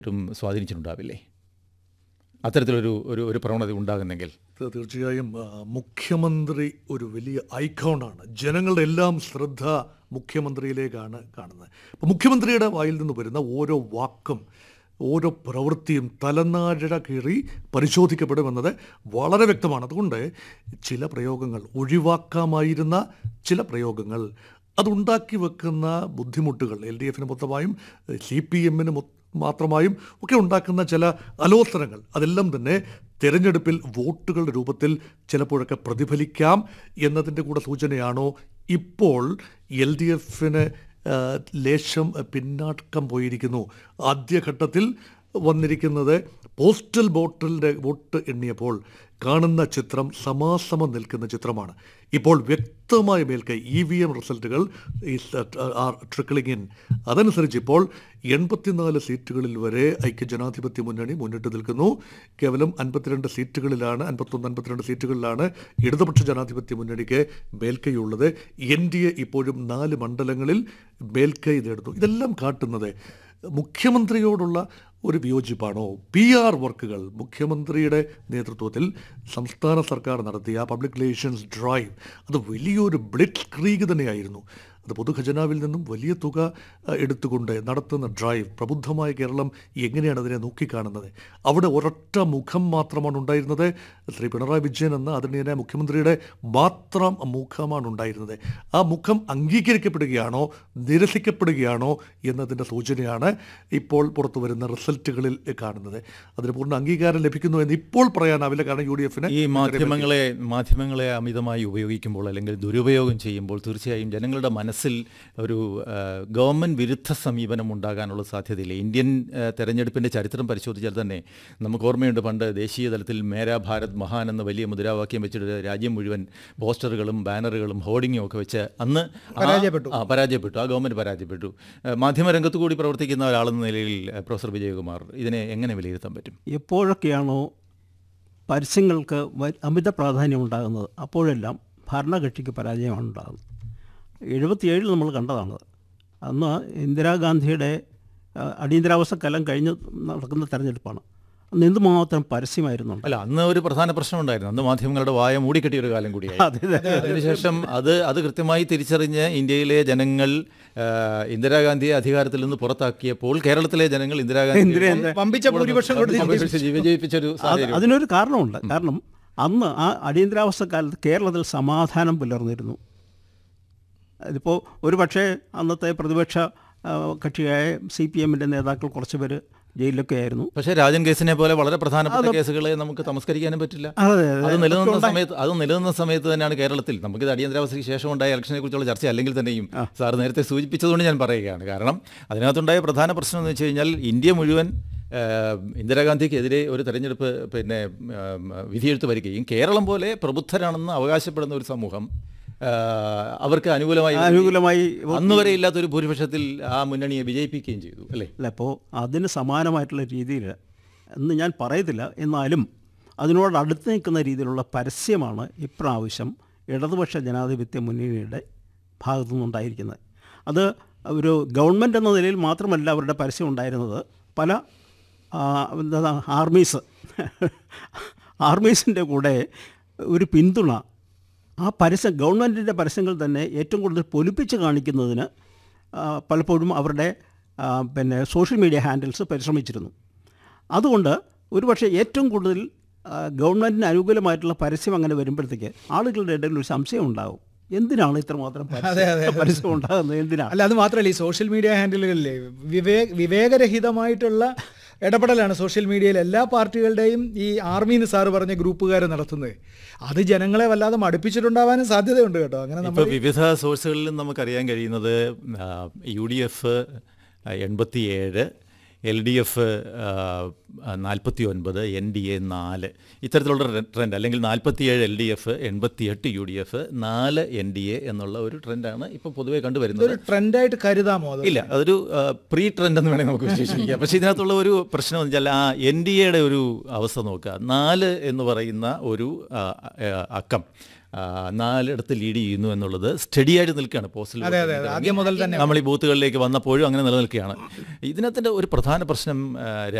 ും സ്വാധീനിച്ചിട്ടുണ്ടാവില്ലേ അത്തരത്തിലൊരു ഒരു ഒരു പ്രവണത ഉണ്ടാകുന്നെങ്കിൽ ഇത് തീർച്ചയായും ആ, മുഖ്യമന്ത്രി ഒരു വലിയ ഐക്കോണാണ് ജനങ്ങളുടെ എല്ലാം ശ്രദ്ധ മുഖ്യമന്ത്രിയിലേക്കാണ് കാണുന്നത് അപ്പോൾ മുഖ്യമന്ത്രിയുടെ വായിൽ നിന്ന് വരുന്ന ഓരോ വാക്കും ഓരോ പ്രവൃത്തിയും തലനാഴ കീറി പരിശോധിക്കപ്പെടുമെന്നത് വളരെ വ്യക്തമാണ് അതുകൊണ്ട് ചില പ്രയോഗങ്ങൾ ഒഴിവാക്കാമായിരുന്ന ചില പ്രയോഗങ്ങൾ അതുണ്ടാക്കി വെക്കുന്ന ബുദ്ധിമുട്ടുകൾ എൽ ഡി എഫിന് മൊത്തമായും സി പി എമ്മിന് മാത്രമായും ഒക്കെ ഉണ്ടാക്കുന്ന ചില അലോസരങ്ങൾ അതെല്ലാം തന്നെ തെരഞ്ഞെടുപ്പിൽ വോട്ടുകളുടെ രൂപത്തിൽ ചിലപ്പോഴൊക്കെ പ്രതിഫലിക്കാം എന്നതിൻ്റെ കൂടെ സൂചനയാണോ ഇപ്പോൾ എൽ ഡി എഫിന് ലേശം പിന്നാക്കം പോയിരിക്കുന്നു ആദ്യഘട്ടത്തിൽ വന്നിരിക്കുന്നത് പോസ്റ്റൽ വോട്ടിൻ്റെ വോട്ട് എണ്ണിയപ്പോൾ കാണുന്ന ചിത്രം സമാസമം നിൽക്കുന്ന ചിത്രമാണ് ഇപ്പോൾ വ്യക്തമായ മേൽക്കൈ ഇ വി എം റിസൾട്ടുകൾ ആർ ട്രിക്കിളിംഗ് ഇൻ അതനുസരിച്ച് ഇപ്പോൾ എൺപത്തിനാല് സീറ്റുകളിൽ വരെ ഐക്യജനാധിപത്യ മുന്നണി മുന്നിട്ട് നിൽക്കുന്നു കേവലം അൻപത്തിരണ്ട് സീറ്റുകളിലാണ് അൻപത്തൊന്ന് അൻപത്തിരണ്ട് സീറ്റുകളിലാണ് ഇടതുപക്ഷ ജനാധിപത്യ മുന്നണിക്ക് മേൽക്കൈയുള്ളത് എൻ ഡി എ ഇപ്പോഴും നാല് മണ്ഡലങ്ങളിൽ മേൽക്കൈ നേടുന്നു ഇതെല്ലാം കാട്ടുന്നത് മുഖ്യമന്ത്രിയോടുള്ള ഒരു വിയോജിപ്പാണോ പി ആർ വർക്കുകൾ മുഖ്യമന്ത്രിയുടെ നേതൃത്വത്തിൽ സംസ്ഥാന സർക്കാർ നടത്തിയ പബ്ലിക് റിലേഷൻസ് ഡ്രൈവ് അത് വലിയൊരു ബ്ലിറ്റ് ക്രീഗ് തന്നെയായിരുന്നു അത് പൊതുഖജനാവിൽ നിന്നും വലിയ തുക അഹ്, എടുത്തുകൊണ്ട് നടത്തുന്ന ഡ്രൈവ് പ്രബുദ്ധമായ കേരളം എങ്ങനെയാണ് അതിനെ നോക്കിക്കാണുന്നത് അവിടെ ഒരൊറ്റ മുഖം മാത്രമാണ് ഉണ്ടായിരുന്നത് ശ്രീ പിണറായി വിജയൻ എന്ന ആദരണീയനായ മുഖ്യമന്ത്രിയുടെ മാത്രം മുഖമാണ് ഉണ്ടായിരുന്നത് ആ മുഖം അംഗീകരിക്കപ്പെടുകയാണോ നിരസിക്കപ്പെടുകയാണോ എന്നതിൻ്റെ സൂചനയാണ് ഇപ്പോൾ പുറത്തു വരുന്ന റിസൾട്ടുകളിൽ കാണുന്നത് അതിന് പൂർണ്ണ അംഗീകാരം ലഭിക്കുന്നു എന്ന് ഇപ്പോൾ പറയാനാവില്ല കാരണം യു ഡി എഫിന് ഈ മാധ്യമങ്ങളെ മാധ്യമങ്ങളെ അമിതമായി ഉപയോഗിക്കുമ്പോൾ അല്ലെങ്കിൽ ദുരുപയോഗം ചെയ്യുമ്പോൾ തീർച്ചയായും ജനങ്ങളുടെ മനസ്സിൽ ഒരു ആ, ഗവൺമെൻറ് വിരുദ്ധ സമീപനം ഉണ്ടാകാനുള്ള സാധ്യതയില്ല ഇന്ത്യൻ ആ, തെരഞ്ഞെടുപ്പിൻ്റെ ചരിത്രം പരിശോധിച്ചാൽ തന്നെ നമുക്ക് ഓർമ്മയുണ്ട് പണ്ട് ദേശീയ തലത്തിൽ മേരാ ഭാരത് മഹാൻ എന്ന വലിയ മുദ്രാവാക്യം വെച്ചിട്ട് രാജ്യം മുഴുവൻ പോസ്റ്ററുകളും ബാനറുകളും ഹോർഡിങ്ങും ഒക്കെ വെച്ച് അന്ന് ആ- പരാജയപ്പെട്ടു. ആ പരാജയപ്പെട്ടു ആ ഗവൺമെൻറ് പരാജയപ്പെട്ടു ആ, മാധ്യമരംഗത്ത് കൂടി പ്രവർത്തിക്കുന്ന ഒരാളെന്ന നിലയിൽ ആ, പ്രൊഫസർ വിജയകുമാർ ഇതിനെ എങ്ങനെ വിലയിരുത്താൻ പറ്റും എപ്പോഴൊക്കെയാണോ പരസ്യങ്ങൾക്ക് വ- അമിത പ്രാധാന്യം ഉണ്ടാകുന്നത് അപ്പോഴെല്ലാം ഭരണകക്ഷിക്ക് പരാജയമാണ് ഉണ്ടാകുന്നത് എഴുപത്തിയേഴിൽ നമ്മൾ കണ്ടതാണ് അന്ന് ഇന്ദിരാഗാന്ധിയുടെ ആ, അടിയന്തരാവസ്ഥ കാലം കഴിഞ്ഞ് നടക്കുന്ന തെരഞ്ഞെടുപ്പാണ് അന്ന് എന്തുമാത്രം പരസ്യമായിരുന്നു അല്ല അന്ന് ഒരു പ്രധാന പ്രശ്നമുണ്ടായിരുന്നു അന്ന് മാധ്യമങ്ങളുടെ വായ മൂടിക്കെട്ടിയ ഒരു കാലം കൂടിയായി അതെ അതെ അതിനുശേഷം അത് അത് കൃത്യമായി തിരിച്ചറിഞ്ഞ് ഇന്ത്യയിലെ ജനങ്ങൾ ആ, ഇന്ദിരാഗാന്ധിയെ അധികാരത്തിൽ നിന്ന് പുറത്താക്കിയപ്പോൾ കേരളത്തിലെ ജനങ്ങൾ ഇന്ദിരാഗാന്ധി ഇന്ദിര- വമ്പിച്ച ഭൂരിപക്ഷം കൊണ്ട് വിജയിപ്പിച്ചൊരു അത് സാഹചര്യം അതിനൊരു കാരണമുണ്ട് കാരണം അന്ന് ആ അടിയന്തരാവസ്ഥ കാലത്ത് കേരളത്തിൽ സമാധാനം പുലർന്നിരുന്നു ഇതിപ്പോൾ ഒരു പക്ഷേ അന്നത്തെ പ്രതിപക്ഷ ആ, കക്ഷിയായ സി പി എമ്മിൻ്റെ നേതാക്കൾ കുറച്ച് പേര് ജയിലിലൊക്കെ ആയിരുന്നു പക്ഷേ രാജൻ കേസിനെ പോലെ വളരെ പ്രധാനപ്പെട്ട കേസുകളെ നമുക്ക് തമസ്കരിക്കാനും പറ്റില്ല അതെ അത് നിലനിന്ന സമയത്ത് അത് നിലനിന്ന സമയത്ത് തന്നെയാണ് കേരളത്തിൽ നമുക്ക് ഇത് അടിയന്തരാവസ്ഥയ്ക്ക് ശേഷം ഉണ്ടായ ഇലക്ഷനെ കുറിച്ചുള്ള ചർച്ച അല്ലെങ്കിൽ തന്നെയും സാർ നേരത്തെ സൂചിപ്പിച്ചതുകൊണ്ട് ഞാൻ പറയുകയാണ് കാരണം അതിനകത്തുണ്ടായ പ്രധാന പ്രശ്നം എന്ന് വെച്ച് കഴിഞ്ഞാൽ ഇന്ത്യ മുഴുവൻ ആ, ഇന്ദിരാഗാന്ധിക്കെതിരെ ഒരു തെരഞ്ഞെടുപ്പ് പിന്നെ ആ, വിധിയെഴുത്ത് വരികയും കേരളം പോലെ പ്രബുദ്ധരാണെന്ന് അവകാശപ്പെടുന്ന ഒരു സമൂഹം ആ, അവർക്ക് അനുകൂലമായി അനുകൂലമായി അന്ന് വരെ ഇല്ലാത്തൊരു ഭൂരിപക്ഷത്തിൽ ആ മുന്നണിയെ വിജയിപ്പിക്കുകയും ചെയ്തു അല്ലേ അല്ല അപ്പോൾ അതിന് സമാനമായിട്ടുള്ള രീതിയിൽ എന്ന് ഞാൻ പറയത്തില്ല എന്നാലും അതിനോട് അടുത്ത് നിൽക്കുന്ന രീതിയിലുള്ള പരസ്യമാണ് ഇപ്രാവശ്യം ഇടതുപക്ഷ ജനാധിപത്യ മുന്നണിയുടെ ഭാഗത്തു നിന്നുണ്ടായിരിക്കുന്നത് അത് ഒരു ഗവൺമെൻറ് എന്ന നിലയിൽ മാത്രമല്ല അവരുടെ പരസ്യം ഉണ്ടായിരുന്നത് പല ആ, എന്താ ആർമീസ് ആർമീസിൻ്റെ കൂടെ ഒരു പിന്തുണ ആ പരസ്യം ഗവൺമെൻറ്റിൻ്റെ പരസ്യങ്ങൾ തന്നെ ഏറ്റവും കൂടുതൽ പൊലിപ്പിച്ച് കാണിക്കുന്നതിന് ആ, പലപ്പോഴും അവരുടെ ആ, പിന്നെ സോഷ്യൽ മീഡിയ ഹാൻഡിൽസ് പരിശ്രമിച്ചിരുന്നു അതുകൊണ്ട് ഒരുപക്ഷെ ഏറ്റവും കൂടുതൽ ആ, ഗവൺമെൻറ്റിന് അനുകൂലമായിട്ടുള്ള പരസ്യം അങ്ങനെ വരുമ്പോഴത്തേക്ക് ആളുകളുടെ ഇടയിൽ ഒരു സംശയം ഉണ്ടാകും എന്തിനാണ് ഇത്രമാത്രം പരസ്യം പരസ്യം ഉണ്ടാകുന്നത് എന്തിനാണ് അല്ല അത് മാത്രമല്ല ഈ സോഷ്യൽ മീഡിയ ഹാൻഡിലുകളിലെ വിവേക വിവേകരഹിതമായിട്ടുള്ള ഇടപെടലാണ് സോഷ്യൽ മീഡിയയിൽ എല്ലാ പാർട്ടികളുടെയും ഈ ആർമി എന്ന് സാറ് പറഞ്ഞ ഗ്രൂപ്പുകാർ നടത്തുന്നത് അത് ജനങ്ങളെ വല്ലാതെ മടുപ്പിച്ചിട്ടുണ്ടാവാനും സാധ്യതയുണ്ട് കേട്ടോ അങ്ങനെ നമ്മൾ ഇപ്പോൾ വിവിധ സോഴ്സുകളിലും നമുക്കറിയാൻ കഴിയുന്നത് യു ഡി എഫ് എൺപത്തിയേഴ് എൽ ഡി എഫ് നാൽപ്പത്തി ഒൻപത് എൻ ഡി എ നാല് ഇത്തരത്തിലുള്ള റെ- ട്രെൻഡ് അല്ലെങ്കിൽ നാൽപ്പത്തിയേഴ് എൽ ഡി എഫ് എൺപത്തിയെട്ട് യു ഡി എഫ് നാല് എൻ ഡി എ എന്നുള്ള ഒരു ട്രെൻഡാണ് ഇപ്പോൾ പൊതുവെ കണ്ടുവരുന്നത് ഒരു ട്രെൻഡായിട്ട് കരുതാമോ അത് ഇല്ല അതൊരു പ്രീ ട്രെൻഡ് എന്ന് വേണമെങ്കിൽ നമുക്ക് വിശേഷിപ്പിക്കാം പക്ഷേ ഇതിനകത്തുള്ള ഒരു പ്രശ്നം എന്ന് വെച്ചാൽ ആ എൻ ഡി എയുടെ ഒരു അവസ്ഥ നോക്കുക നാല് എന്ന് പറയുന്ന ഒരു ആ, ആ, അക്കം ആ, നാലിടത്ത് ലീഡ് ചെയ്യുന്നു എന്നുള്ളത് സ്റ്റഡി ആയിട്ട് നിൽക്കുകയാണ് പോസ്റ്റൽ അതെ അതെ അതെ. ആദ്യം മുതൽ തന്നെ നമ്മൾ ഈ ബൂത്തുകളിലേക്ക് വന്നപ്പോഴും അങ്ങനെ നിലനിൽക്കുകയാണ് ഇതിനകത്തിൻ്റെ ഒരു പ്രധാന പ്രശ്നം ആ,